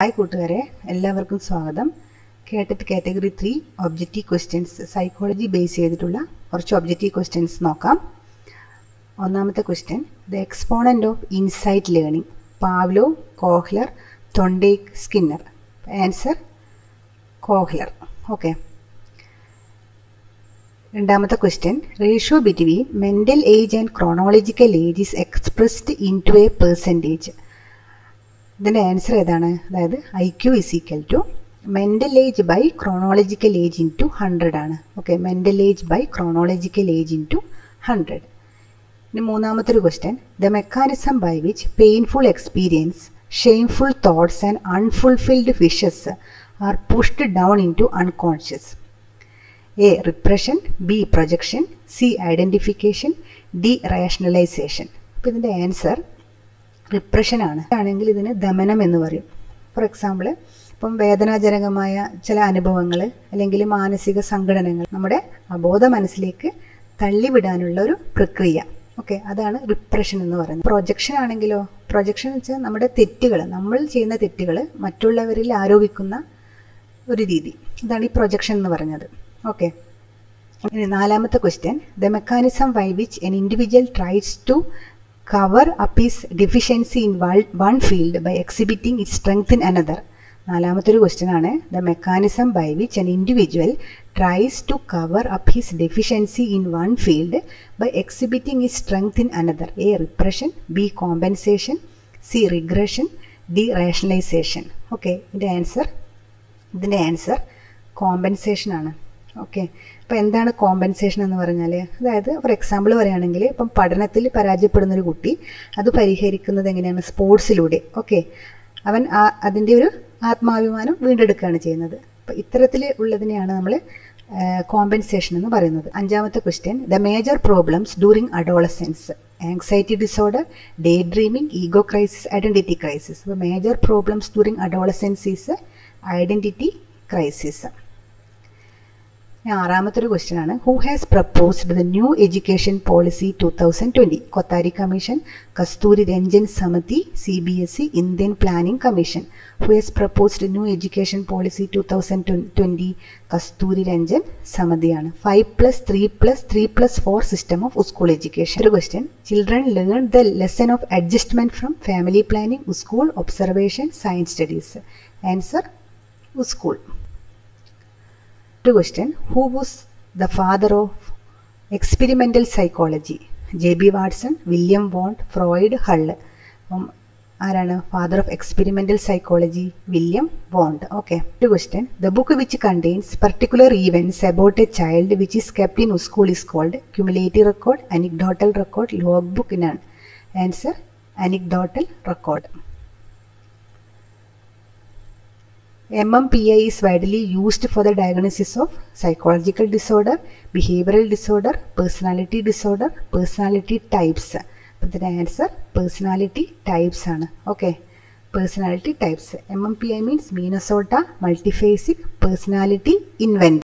Hi കൂട്ടുകാരെ എല്ലാവർക്കും സ്വാഗതം കേട്ടിട്ട് category three objective questions psychology base ചെയ്തിട്ടുള്ള കുറച്ച് ഒബ്ജക്റ്റീവ് ക്വസ്റ്റ്യൻസ് നോക്കാം ഒന്നാമത്തെ question the exponent of insight learning Pavlov Kohler Thorndike Skinner answer Kohler okay രണ്ടാമത്തെ question ratio between mental age and chronological age is expressed into a percentage ഇതിൻ്റെ answer ഏതാണ് അതായത് I Q is equal to mental age by chronological age into hundred ആണ് okay mental age by chronological age into hundred ഇനി മൂന്നാമത്തെ ഒരു question the mechanism by which painful experience shameful thoughts and unfulfilled wishes are pushed down into unconscious A repression B projection C identification D rationalisation അപ്പോൾ ഇതിൻ്റെ answer റിപ്രഷനാണ് ആണെങ്കിൽ ഇതിന് ദമനം എന്ന് പറയും for example ഇപ്പം വേദനാജനകമായ ചില അനുഭവങ്ങൾ അല്ലെങ്കിൽ മാനസിക സംഘടനകൾ നമ്മുടെ അബോധ മനസ്സിലേക്ക് തള്ളിവിടാനുള്ള ഒരു പ്രക്രിയ ഓക്കെ അതാണ് റിപ്രഷൻ എന്ന് പറയുന്നത് പ്രൊജക്ഷൻ ആണെങ്കിലോ പ്രൊജക്ഷൻ എന്ന് വെച്ചാൽ നമ്മുടെ തെറ്റുകൾ നമ്മൾ ചെയ്യുന്ന തെറ്റുകൾ മറ്റുള്ളവരിൽ ആരോപിക്കുന്ന ഒരു രീതി ഇതാണ് ഈ പ്രൊജക്ഷൻ എന്ന് പറഞ്ഞത് ഓക്കെ ഇനി നാലാമത്തെ question the mechanism by which an individual tries to cover up is deficiency in one field by exhibiting it strength in another നാലാമത്തെ ഒരു ക്വസ്റ്റ്യൻ ആണ് the mechanism by which an individual tries to cover up his deficiency in one field by exhibiting it strength in another A repression B compensation C regression D rationalisation okay ഇതിൻ്റെ answer ഇതിൻ്റെ answer compensation ആണ് okay അപ്പോൾ എന്താണ് compensation എന്ന് പറഞ്ഞാൽ അതായത് for example പറയുകയാണെങ്കിൽ ഇപ്പം പഠനത്തിൽ പരാജയപ്പെടുന്ന ഒരു കുട്ടി അത് പരിഹരിക്കുന്നത് എങ്ങനെയാണ് സ്പോർട്സിലൂടെ ഓക്കെ അവൻ ആ അതിൻ്റെ ഒരു ആത്മാഭിമാനം വീണ്ടെടുക്കുകയാണ് ചെയ്യുന്നത് അപ്പോൾ ഇത്തരത്തിൽ ഉള്ളതിനെയാണ് നമ്മൾ കോമ്പൻസേഷൻ എന്ന് പറയുന്നത് അഞ്ചാമത്തെ question the major problems during adolescence anxiety disorder day dreaming ego crisis identity crisis അപ്പോൾ major problems during adolescence is identity crisis ആറാമത്തെ ഒരു ക്വസ്റ്റ്യൻ ആണ് who has proposed the new education policy two thousand twenty Kothari commission Kasturirangan സമിതി C B S E Indian planning commission who has proposed new education policy two thousand twenty Kasturirangan സമിതിയാണ് five plus three plus three plus four system of school education ഒരു question children learn the lesson of adjustment from family planning school observation science studies answer school ഒരു question who was the father of experimental psychology J B Watson William Wundt Freud Hull അപ്പം ആരാണ് father of experimental psychology William Wundt okay ഒരു question the book which contains particular events about a child which is kept in school is called cumulative record anecdotal record log book ഇനാണ് answer anecdotal record MMPI is widely used for the diagnosis of psychological disorder, behavioral disorder, personality disorder, personality types. അപ്പോൾ ഇതിൻ്റെ ആൻസർ personality types ആണ് ഓക്കെ personality types M M P I means Minnesota multiphasic personality invent